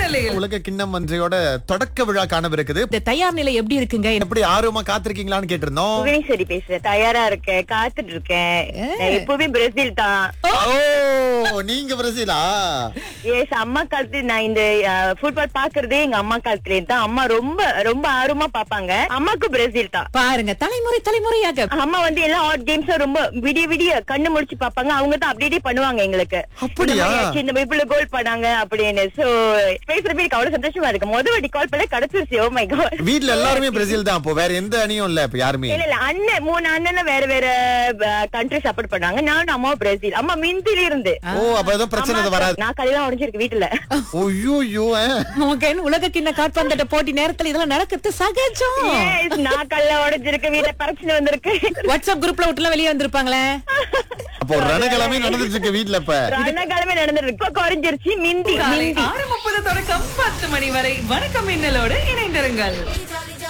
நிலையில் உலக கிண்ணம் மன்றையோட தொடக்க விழா காணவிருக்குது இந்த தயார் நிலை எப்படி இருக்குங்க எப்படி ஆர்வமா காத்திருக்கீங்களான்னு கேட்டிருந்தோம் புவனேஸ்வரி பேசுறேன் தயாரா இருக்கேன் காத்துட்டு இருக்கேன் நான் எப்பவுமே பிரேசில் தான் ஓ நீங்க பிரசீலா எஸ் அம்மா காலத்து நான் இந்த ஃபுட்பால் பாக்குறதே எங்க அம்மா காலத்துல தான் அம்மா ரொம்ப ரொம்ப ஆர்வமா பாப்பாங்க அம்மாக்கு பிரேசில் தான் பாருங்க தலைமுறை தலைமுறையாக அம்மா வந்து எல்லா ஹாட் கேம்ஸும் ரொம்ப விடிய விடிய கண்ணு முடிச்சு பாப்பாங்க அவங்க தான் அப்படியே பண்ணுவாங்க எங்களுக்கு அப்படியா? இந்த மாதிரி ஆச்சு, இந்த மாதிரி இவ்வளவு கோல் பண்ணாங்க அப்படின்னு சோ பேசுறப்ப எனக்கு அவ்வளவு சந்தோஷமா இருக்கு முத வாட்டி கால் பண்ண கிடைச்சிருச்சு ஓ மை காட் வீட்ல எல்லாருமே பிரேசில் தான் அப்போ வேற எந்த அணியும் இல்ல இப்ப யாருமே இல்ல இல்ல அண்ணன் மூணு அண்ணன் வேற வேற கண்ட்ரி சப்போர்ட் பண்ணாங்க நானும் அம்மா பிரேசில் அம்மா மிந்தில இருந்து ஓ அப்ப ஏதோ பிரச்சனை எதுவும் வராது நான் கலையெல்லாம் உடஞ்சிருக்கு வீட்டுல ஐயோ நமக்கு உலக கிண்ண காற்பந்தாட்ட போட்டி நேரத்துல இதெல்லாம் நடக்கிறது சகஜம் Yes, நான் கல்ல உடைஞ்சிருக்கு வீட்டுல பிரச்சனை வந்திருக்கு வாட்ஸ்அப் குரூப்ல விட்டுலாம் வெளியே வந்திருப்பாங்களே அப்போ ஒரு ரணக்கிழமை நடந்துட்டு இருக்கு வீட்ல இப்ப ரணக்கிழமை நடந்துருக்கு இப்ப குறைஞ்சிருச்சு மிந்தி காலை மிந்தி ஆறு முப்பது தொடக்கம் பத்து மணி வரை வணக்கம் மின்னலோடு இணைந்திருங்கள்